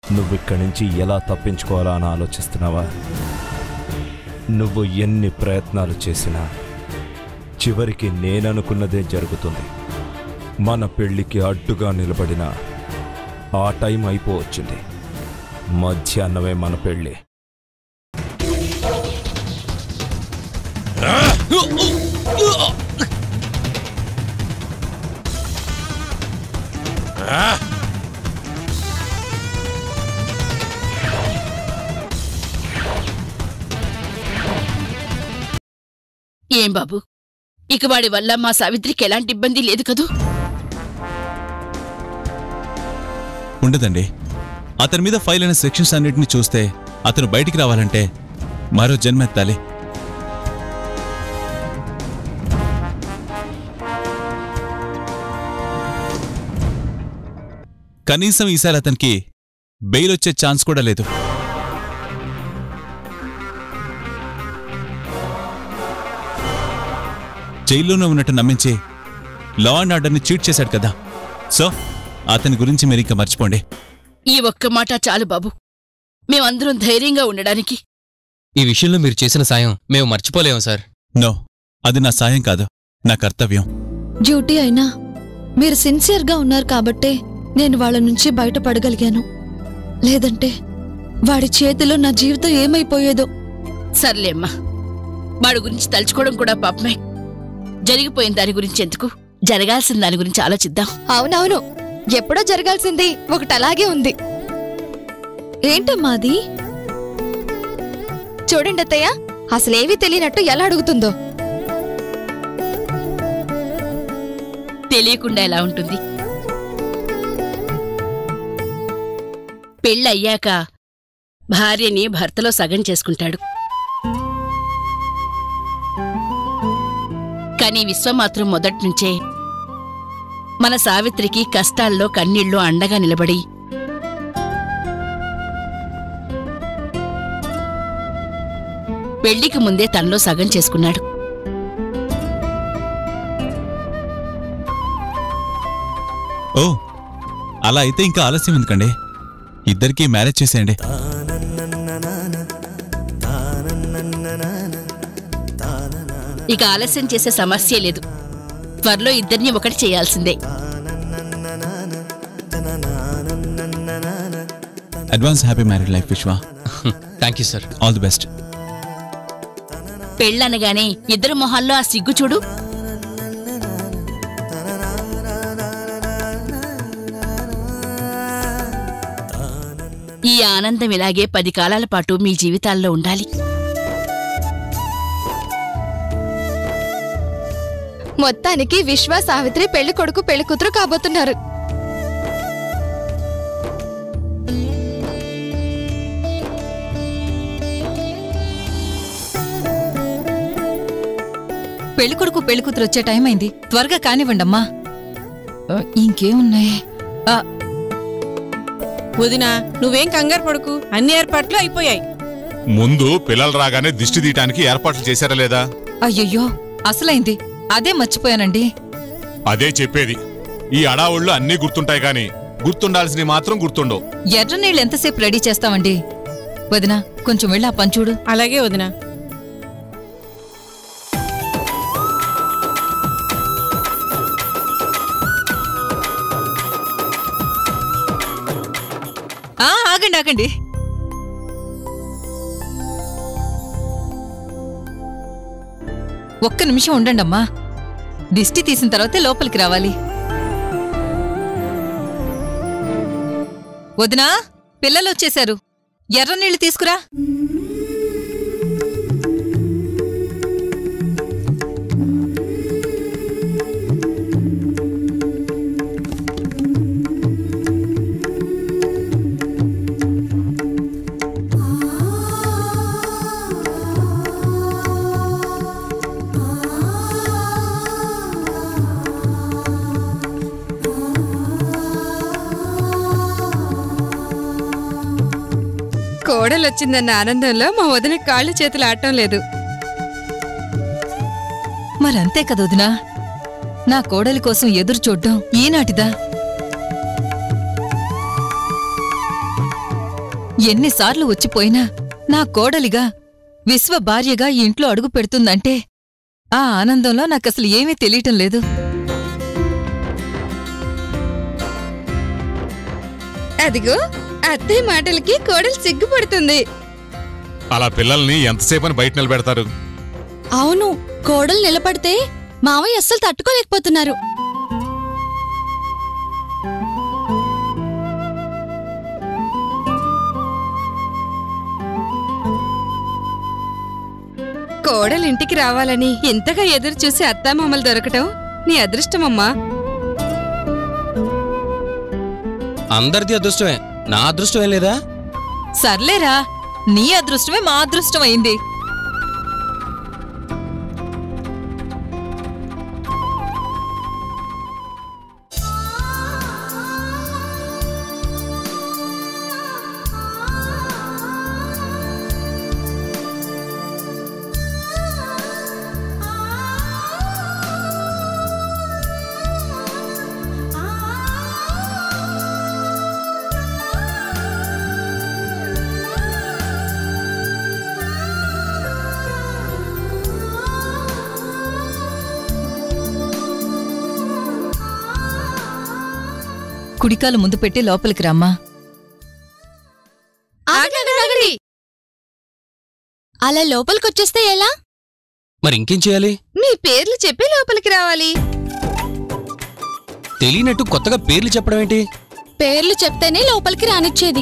నువ్విక్కడి నుంచి ఎలా తప్పించుకోవాలా అని ఆలోచిస్తున్నావా నువ్వు ఎన్ని ప్రయత్నాలు చేసినా చివరికి నేననుకున్నదే జరుగుతుంది మన పెళ్లికి అడ్డుగా నిలబడిన ఆ టైం అయిపోవచ్చింది మధ్యాహ్నమే మన పెళ్ళి ఏం బాబు ఇక వాడి వల్ల మా సావిత్రికి ఎలాంటి ఇబ్బంది లేదు కదూ ఉండదండి అతని మీద ఫైల్ అయిన సెక్షన్స్ అన్నిటిని చూస్తే అతను బయటికి రావాలంటే మరో జన్మెత్తాలి కనీసం ఈసారి అతనికి బెయిల్ వచ్చే ఛాన్స్ కూడా లేదు జైల్లోనే ఉన్నట్టు నమ్మించి లా అండ్ ఆర్డర్ని చీట్ చేశాడు కదా సో అతని గురించి మీరు ఇంకా మర్చిపోండి ఈ ఒక్క మాట చాలు బాబు మేమందరం ధైర్యంగా ఉండడానికి ఈ విషయంలో మీరు చేసిన సాయం మేము మర్చిపోలేము సార్ నో అది నా సాయం కాదు నా కర్తవ్యం డ్యూటీ అయినా మీరు సిన్సియర్గా ఉన్నారు కాబట్టే నేను వాళ్ళ నుంచి బయటపడగలిగాను లేదంటే వాడి చేతిలో నా జీవితం ఏమైపోయేదో సర్లేమ్మా వాడి గురించి తలుచుకోవడం కూడా పాపమే జరిగిపోయిన దాని గురించి ఎందుకు జరగాల్సిన దాని గురించి ఆలోచిద్దాం అవునవును ఎప్పుడో జరగాల్సింది ఒకటి అలాగే ఉంది ఏంటమ్మా అది చూడండి అత్తయ్య అసలేమీ తెలియనట్టు ఎలా అడుగుతుందో తెలియకుండా ఎలా ఉంటుంది పెళ్ళయ్యాక భార్యని భర్తలో సగం చేసుకుంటాడు కానీ విశ్వం మాత్రం మొదట్నుంచే మన సావిత్రికి కష్టాల్లో కన్నీళ్లు అండగా నిలబడి పెళ్లికి ముందే తనలో సగం చేసుకున్నాడు ఓ అలా అయితే ఇంకా ఆలస్యం ఎందుకండి ఇద్దరికీ మ్యారేజ్ చేసేయండి ఇక ఆలస్యం చేసే సమస్యే లేదు త్వరలో ఇద్దరిని ఒకటి చేయాల్సిందే advance happy married life Vishwa thank you sir all the best పెళ్ళనగానే ఇద్దరు మొహాల్లో ఆ సిగ్గు చూడు ఈ ఆనందం ఇలాగే పది కాలాల పాటు మీ జీవితాల్లో ఉండాలి మొత్తానికి విశ్వ సావిత్రి పెళ్లి కొడుకు పెళ్లి కూతురు కాబోతున్నారు పెళ్ళికొడుకు పెళ్ళికూతురు వచ్చే టైం అయింది త్వరగా కానివ్వండమ్మా ఆ, ఇంకేమున్నాయి ఆ, వదినా నువ్వేం కంగారు పడుకు అన్ని ఏర్పాట్లు అయిపోయాయి ముందు పిల్లలు రాగానే దిష్టి తీయటానికి ఏర్పాట్లు చేశారా లేదా అయ్యయ్యో అసలైంది అదే మర్చిపోయానండి అదే చెప్పేది ఈ అడావుళ్ళు అన్నీ గుర్తుంటాయి గాని గుర్తుండాల్సినవి మాత్రం గుర్తుండవు ఎర్ర నీళ్ళు ఎంతసేపు రెడీ చేస్తామండి వదినా కొంచెం వెళ్ళి ఆ పని చూడు అలాగే వదినా ఆ ఆగండి ఆగండి ఒక్క నిమిషం ఉండండమ్మా దిష్టి తీసిన తర్వాతే లోపలికి రావాలి వదినా పిల్లలు వచ్చేశారు ఎర్ర నీళ్లు తీసుకురా కోడలు వచ్చిందన్న ఆనందంలో మా వదిన కాళ్ళు చేతులు ఆడటం లేదు మరంతే కదా వదినా నా కోడలి కోసం ఎదురు చూడ్డం ఈనాటిదా ఎన్నిసార్లు వచ్చిపోయినా నా కోడలిగా విశ్వ భార్యగా ఈ ఇంట్లో అడుగు పెడుతుందంటే ఆ ఆనందంలో నాకసలు ఏమీ తెలియటం లేదు అదిగో అత్తయ్య మాటలకి కోడలు సిగ్గుపడుతుంది అలా పిల్లల్ని ఎంతసేపని బయట నిలబెడతారు అవును కోడలు నిలబడితే మావయ్య అస్సలు తట్టుకోలేకపోతున్నారు కోడలు ఇంటికి రావాలని ఇంతగా ఎదురు చూసి అత్తామామలు దొరకటం నీ అదృష్టమమ్మా అందరిది అదృష్టమే నా అదృష్టం ఏం లేదా సర్లేరా నీ అదృష్టమే మా అదృష్టం అయింది కుడికాలు ముందు పెట్టి లోపలికి రమ్మా ఆగండి అలా లోపలికొచ్చేస్తే ఎలా మరి ఇంకేం చేయాలి మీ పేర్లు చెప్పి లోపలికి రావాలి తెలియనట్టు కొత్తగా పేర్లు చెప్పడం ఏంటి పేర్లు చెప్తేనే లోపలికి రానిచ్చేది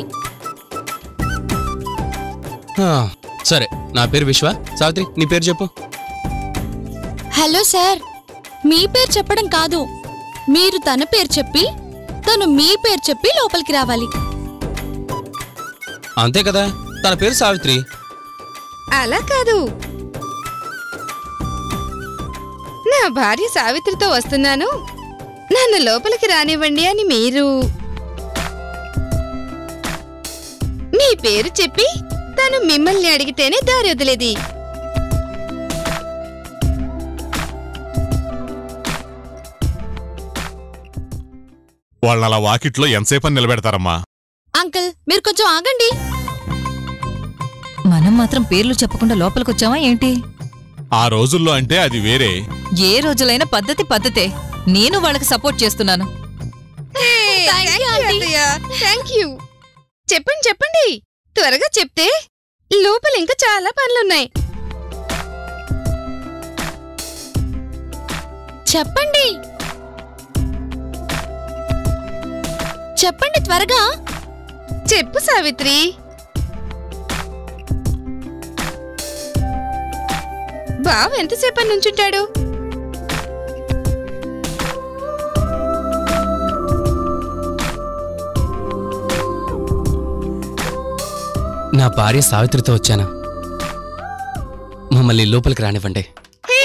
ఆ, సరే నా పేరు విశ్వ సావిత్రి నీ పేరు చెప్పు హలో సార్ మీ పేరు చెప్పడం కాదు మీరు తన పేరు చెప్పి తను మీ పేరు చెప్పి లోపలికి రావాలి అంతే కదా తన పేరు సావిత్రి అలా కాదు నా భార్య సావిత్రితో వస్తున్నాను నన్ను లోపలికి రానివ్వండి అని మీరు మీ పేరు చెప్పి తను మిమ్మల్ని అడిగితేనే దారి వదిలేది వాళ్ళని అలా వాకిట్లో ఎంతసేపని నిలబెడతారమ్మా అంకుల్ మీరు కొంచెం ఆగండి మనం మాత్రం పేర్లు చెప్పకుండా లోపలికొచ్చావా ఏంటి ఆ రోజుల్లో అంటే అది వేరే ఏ రోజులైనా పద్ధతి పద్ధతే నేను వాళ్ళకి సపోర్ట్ చేస్తున్నాను థ్యాంక్ యూ చెప్పండి చెప్పండి త్వరగా చెప్తే లోపల ఇంకా చాలా పనులున్నాయి చెప్పండి చెప్పండి త్వరగా చెప్పు సావిత్రి బావ ఎంతసేపటి నుంచుంటాడు నా భార్య సావిత్రితో వచ్చాను మమ్మల్ని లోపలికి రానివ్వండి హే!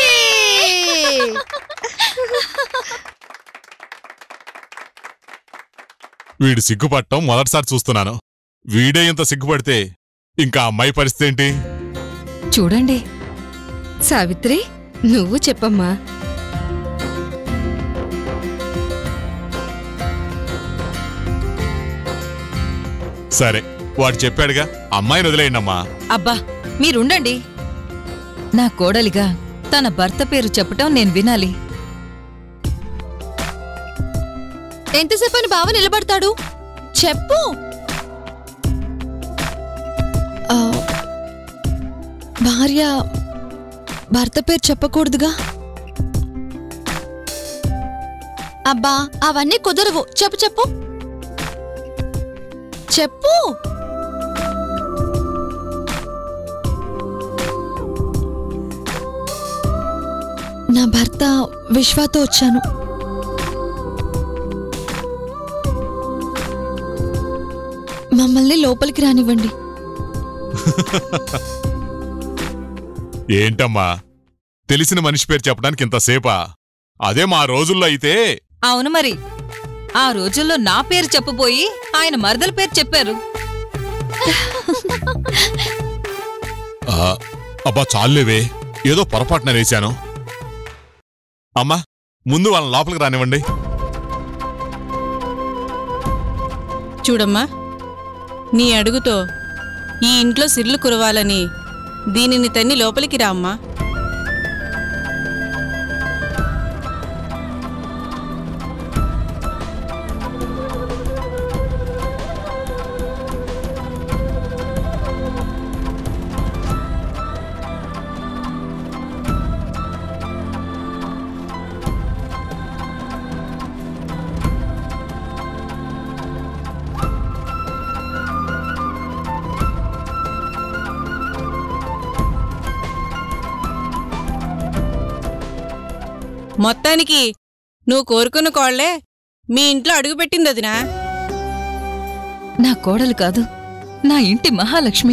వీడు సిగ్గుపడటం మొదటిసారి చూస్తున్నాను వీడే ఇంత సిగ్గుపడితే ఇంకా అమ్మాయి పరిస్థితి ఏంటి చూడండి సావిత్రి నువ్వు చెప్పమ్మా సరే వాడు చెప్పాడుగా అమ్మాయిని వదిలేయండమ్మా అబ్బా మీరుండండి నా కోడలిగా తన భర్త పేరు చెప్పటం నేను వినాలి ఎంతసేపు అని బావ నిలబడతాడు చెప్పు ఆ, భార్య భర్త పేరు చెప్పకూడదుగా అబ్బా అవన్నీ కుదరవు చెప్పు చెప్పు చెప్పు నా భర్త విశ్వాతో వచ్చాను మమ్మల్ని లోపలికి రానివ్వండి ఏంటమ్మా తెలిసిన మనిషి పేరు చెప్పడానికి ఇంతసేపా అదే మా రోజుల్లో అయితే అవును మరి ఆ రోజుల్లో నా పేరు చెప్పబోయి ఆయన మరదల పేరు చెప్పారు ఆ, అబ్బా చాలులేవే ఏదో పొరపాటున వేశాను అమ్మా ముందు వాళ్ళని లోపలికి రానివ్వండి చూడమ్మా నీ అడుగుతో ఈ ఇంట్లో సిర్లు కురవాలని దీనిని తన్ని లోపలికి రామ్మా మొత్తానికి నువ్వు కోరుకున్న కోళ్లే మీ ఇంట్లో అడుగుపెట్టింది వదినా నా కోడలు కాదు నా ఇంటి మహాలక్ష్మి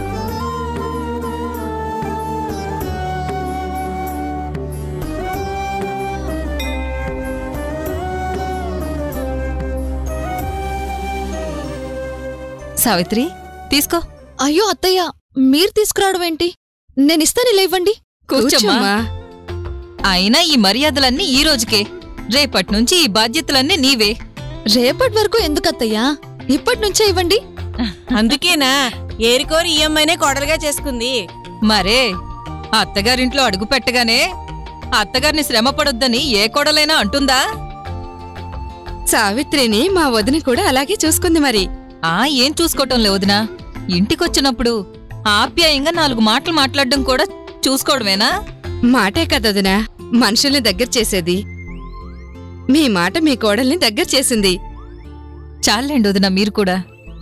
సావిత్రి తీసుకో అయ్యో అత్తయ్య మీరు తీసుకురావడం ఏంటి నేను ఇస్తాను ఇలా ఇవ్వండి కూర్చోమ్మా అయినా ఈ మర్యాదలన్నీ ఈ రోజుకే రేపటి నుంచి ఈ బాధ్యతలన్నీ నీవే రేపటి వరకు ఎందుకు అత్తయ్యా ఇప్పటి నుంచే ఇవ్వండి అందుకేనా ఏరికోరి ఈఎంఐనే కోడలుగా చేసుకుంది మరే అత్తగారింట్లో అడుగు పెట్టగానే అత్తగారిని శ్రమ పడొద్దని ఏ కోడలైనా అంటుందా సావిత్రిని మా వదిన కూడా అలాగే చూసుకుంది మరి ఆ ఏం చూసుకోవటం లేవదినా ఇంటికొచ్చినప్పుడు ఆప్యాయంగా నాలుగు మాటలు మాట్లాడడం కూడా చూసుకోవడమేనా మాటే కదొదినా మనుషుల్ని దగ్గర చేసేది మీ మాట మీ కోడల్ని దగ్గర చేసింది చాలండి వదినా మీరు కూడా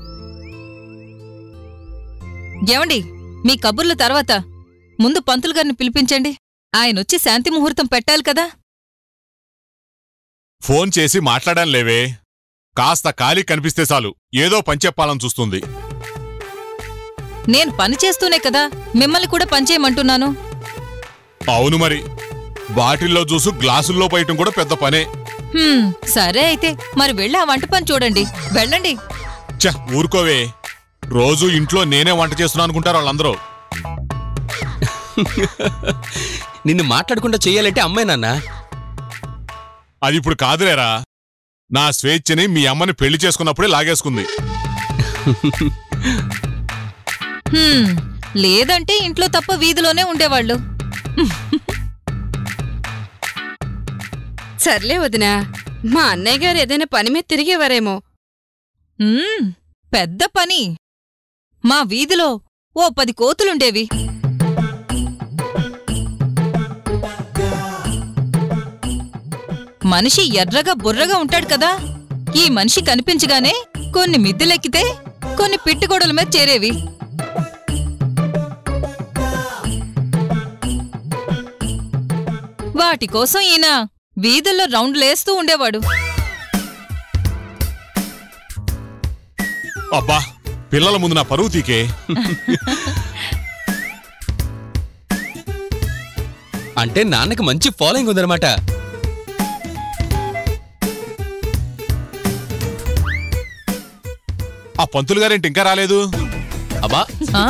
ఏమండి మీ కబుర్ల తర్వాత ముందు పంతులు గారిని పిలిపించండి ఆయనొచ్చి శాంతి ముహూర్తం పెట్టాలి కదా ఫోన్ చేసి మాట్లాడాను లేవే కాస్త ఖాళీ కనిపిస్తే చాలు ఏదో పని చెప్పాలని చూస్తుంది నేను పని చేస్తూనే కదా మిమ్మల్ని కూడా పనిచేయమంటున్నాను అవును మరి బాటిల్లో జ్యూసు గ్లాసుల్లో పోయటం కూడా పెద్ద పనే హ్మ్, సరే అయితే మరి వెళ్ళి ఆ వంట పని చూడండి వెళ్ళండి చ ఊరుకోవే రోజు ఇంట్లో నేనే వంట చేస్తున్నా అనుకుంటారు వాళ్ళందరూ నిన్ను మాట్లాడకుండా చెయ్యాలంటే అమ్మాయి నాన్న అది ఇప్పుడు కాదులేరా నా స్వేచ్ఛని మీ అమ్మని పెళ్లి చేసుకున్నప్పుడే లాగేసుకుంది హ్మ్, లేదంటే ఇంట్లో తప్ప వీధిలోనే ఉండేవాళ్ళు సర్లే వదినా మా అన్నయ్య గారు ఏదైనా పని మీద తిరిగేవారేమో హ్మ్, పెద్ద పని మా వీధిలో ఓ పది కోతులుండేవి మనిషి ఎర్రగా బుర్రగా ఉంటాడు కదా ఈ మనిషి కనిపించగానే కొన్ని మిద్దెలెక్కితే కొన్ని పిట్టుగోడల మీద చేరేవి వాటి కోసం ఈయన వీధుల్లో రౌండ్లేస్తూ ఉండేవాడు అబ్బా పిల్లల ముందు నా పరువు తీకే అంటే నాన్నకి మంచి ఫాలోయింగ్ ఉందన్నమాట ఆ పంతులు గారేంటి ఇంకా రాలేదు అబ్బా ఆ?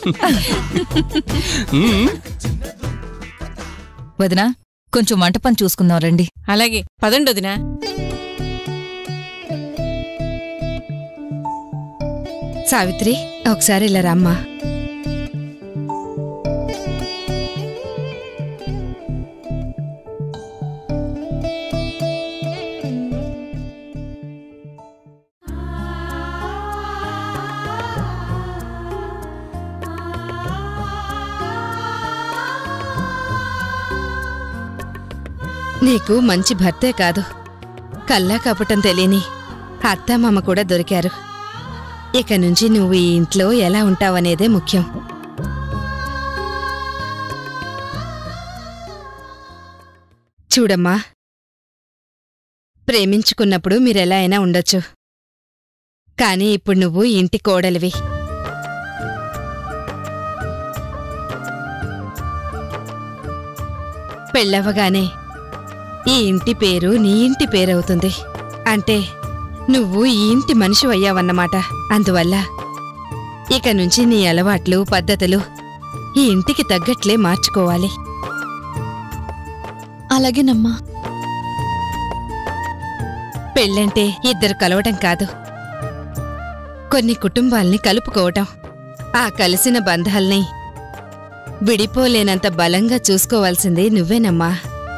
వదినా కొంచెం వంట పని చూసుకుందాం రండి అలాగే పదండి వదినా సావిత్రి ఒకసారి ఇలా రమ్మా నీకు మంచి భర్తే కాదు కల్లా కపటం తెలియని అత్తామామ కూడా దొరికారు ఇక నుంచి నువ్వు ఈ ఇంట్లో ఎలా ఉంటావనేదే ముఖ్యం చూడమ్మా ప్రేమించుకున్నప్పుడు మీరెలా అయినా ఉండొచ్చు కానీ ఇప్పుడు నువ్వు ఈ ఇంటి కోడలివి పెళ్ళవగానే ఈ ఇంటి పేరు నీ ఇంటి పేరవుతుంది అంటే నువ్వు ఈ ఇంటి మనిషి అయ్యావన్నమాట అందువల్ల ఇక నుంచి నీ అలవాట్లు పద్ధతులు ఈ ఇంటికి తగ్గట్లే మార్చుకోవాలి అలాగేనమ్మా పెళ్ళంటే ఇద్దరు కలవటం కాదు కొన్ని కుటుంబాల్ని కలుపుకోవటం ఆ కలిసిన బంధాల్ని విడిపోలేనంత బలంగా చూసుకోవాల్సింది నువ్వేనమ్మా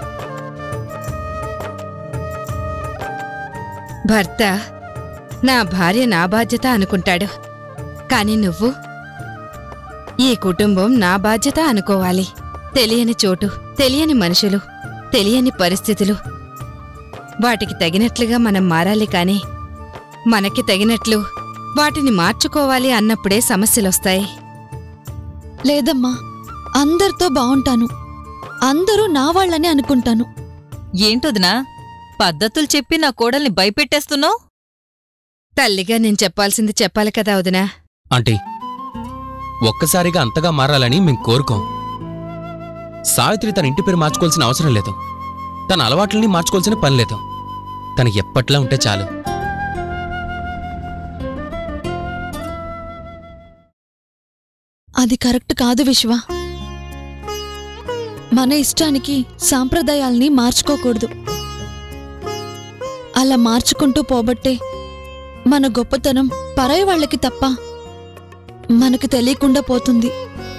భర్త నా భార్య నా బాధ్యత అనుకుంటాడు కాని నువ్వు ఈ కుటుంబం నా బాధ్యత అనుకోవాలి తెలియని చోటు తెలియని మనుషులు తెలియని పరిస్థితులు వాటికి తగినట్లుగా మనం మారాలి కాని మనకి తగినట్లు వాటిని మార్చుకోవాలి అన్నప్పుడే సమస్యలొస్తాయి లేదమ్మా అందరితో బావుంటాను అందరూ నా వాళ్ళని అనుకుంటాను ఏంటొదినా పద్ధతులు చెప్పి నా కోడల్ని భయపెట్టేస్తున్నావు తల్లిగా నేను చెప్పాల్సింది చెప్పాలి కదా వదినా ఆంటీ ఒక్కసారిగా అంతగా మారాలని మేం కోరుకోం సావిత్రి తన ఇంటి పేరు మార్చుకోవాల్సిన అవసరం లేదు తన అలవాట్లని మార్చుకోవాల్సిన పని లేదు తను ఎప్పట్లా ఉంటే చాలు అది కరెక్ట్ కాదు విశ్వ మన ఇష్టానికి సాంప్రదాయాల్ని మార్చుకోకూడదు అలా మార్చుకుంటూ పోబట్టే మన గొప్పతనం పరాయి వాళ్ళకి తప్ప మనకు తెలియకుండా పోతుంది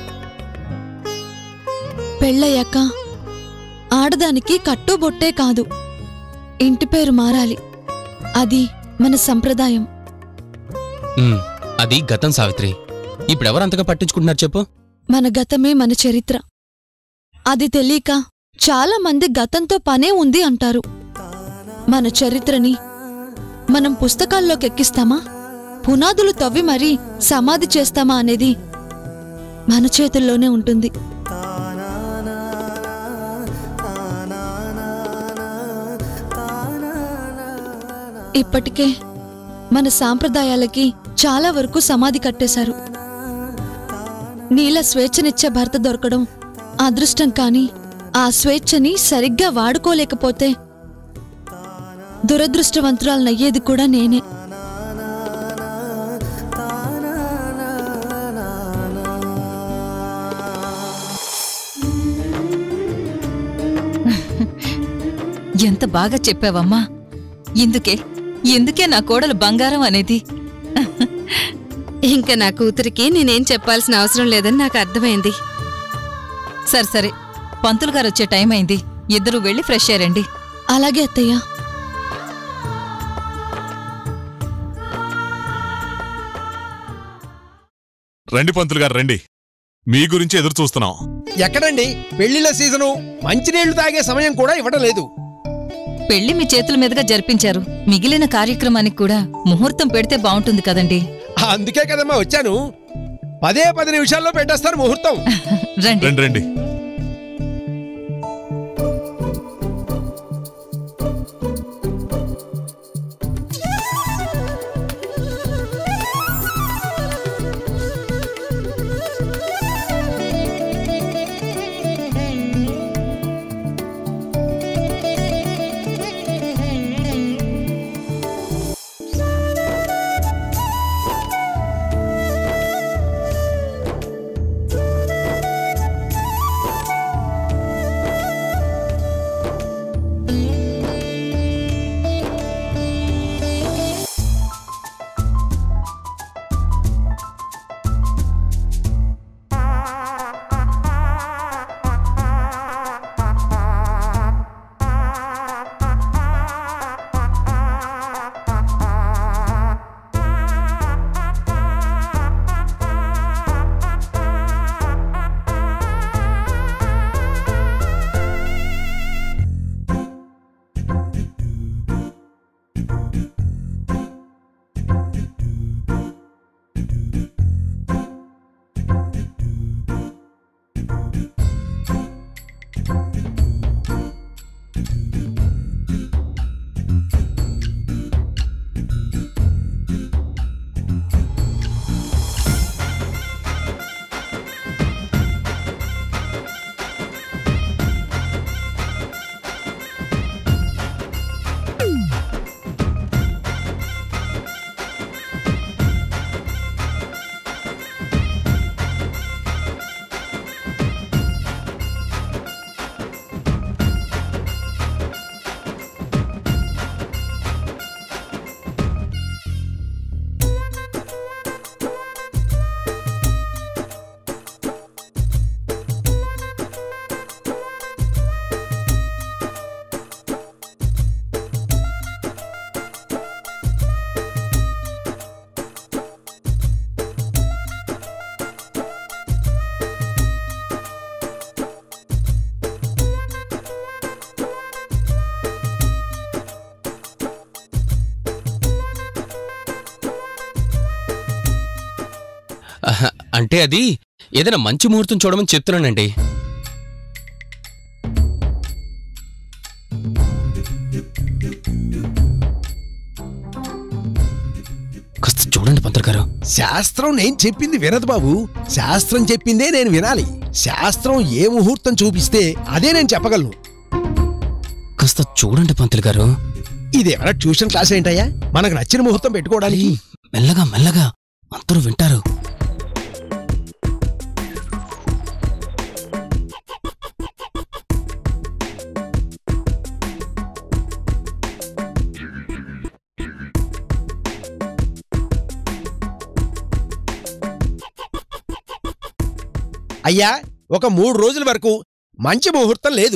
పెళ్ళయ్యాక ఆడదానికి కట్టుబొట్టే కాదు ఇంటి పేరు మారాలి అది మన సంప్రదాయం ఉమ్, అది గతం సావిత్రి ఇప్పుడెవరంతగా పట్టించుకుంటున్నారు చెప్పు మన గతమే మన చరిత్ర అది తెలియక చాలా మంది గతంతో పనే ఉంది అంటారు మన చరిత్రని మనం పుస్తకాల్లోకి ఎక్కిస్తామా పునాదులు తవ్వి మరీ సమాధి చేస్తామా అనేది మన చేతుల్లోనే ఉంటుంది ఇప్పటికే మన సాంప్రదాయాలకి చాలా వరకు సమాధి కట్టేశారు నీల స్వేచ్ఛనిచ్చే భర్త దొరకడం అదృష్టం కాని ఆ స్వేచ్ఛని సరిగ్గా వాడుకోలేకపోతే దురదృష్టవంతురాలనయ్యేది కూడా నేనే ఎంత బాగా చెప్పావమ్మా ఇందుకే ఇందుకే నా కోడలు బంగారం అనేది ఇంకా నా కూతురికి నేనేం చెప్పాల్సిన అవసరం లేదని నాకు అర్థమైంది సరే సరే పంతులు గారు వచ్చే టైం అయింది ఇద్దరు వెళ్ళి ఫ్రెష్ అయ్యారండి అలాగే అత్తయ్య రండి పంతులు గారు రండి మీ గురించి ఎదురు చూస్తున్నాం ఎక్కడండి పెళ్లిళ్ళ సీజను మంచినీళ్లు తాగే సమయం కూడా ఇవ్వడం లేదు పెళ్లి మీ చేతుల మీదుగా జరిపించారు మిగిలిన కార్యక్రమానికి కూడా ముహూర్తం పెడితే బాగుంటుంది కదండి అందుకే కదమ్మా వచ్చాను పదే పది నిమిషాల్లో పెట్టేస్తారు ముహూర్తం రండి రండి రండి ఆహా, అంటే అది ఏదైనా మంచి ముహూర్తం చూడమని చెప్తున్నానండి కాస్త చూడండి పంతులు గారు శాస్త్రం నేను చెప్పింది వినదు బాబు శాస్త్రం చెప్పిందే నేను వినాలి శాస్త్రం ఏ ముహూర్తం చూపిస్తే అదే నేను చెప్పగలను కాస్త చూడండి పంతులు గారు ఇది ఎవరా ట్యూషన్ క్లాస్ ఏంటయ్యా మనకు నచ్చిన ముహూర్తం పెట్టుకోవడానికి మెల్లగా మెల్లగా అందరూ వింటారు అయ్యా ఒక మూడు రోజుల వరకు మంచి ముహూర్తం లేదు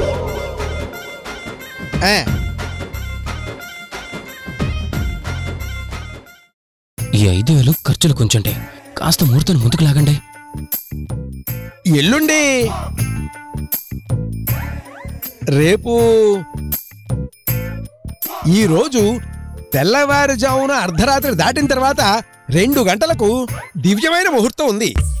ఆ, ఈ ఐదు వేలు ఖర్చులు కొంచెంటే కాస్త ముహూర్తాన్ని ముందుకు లాగండి ఎల్లుండి రేపు ఈ రోజు తెల్లవారుజామున అర్ధరాత్రి దాటిన తర్వాత రెండు గంటలకు దివ్యమైన ముహూర్తం ఉంది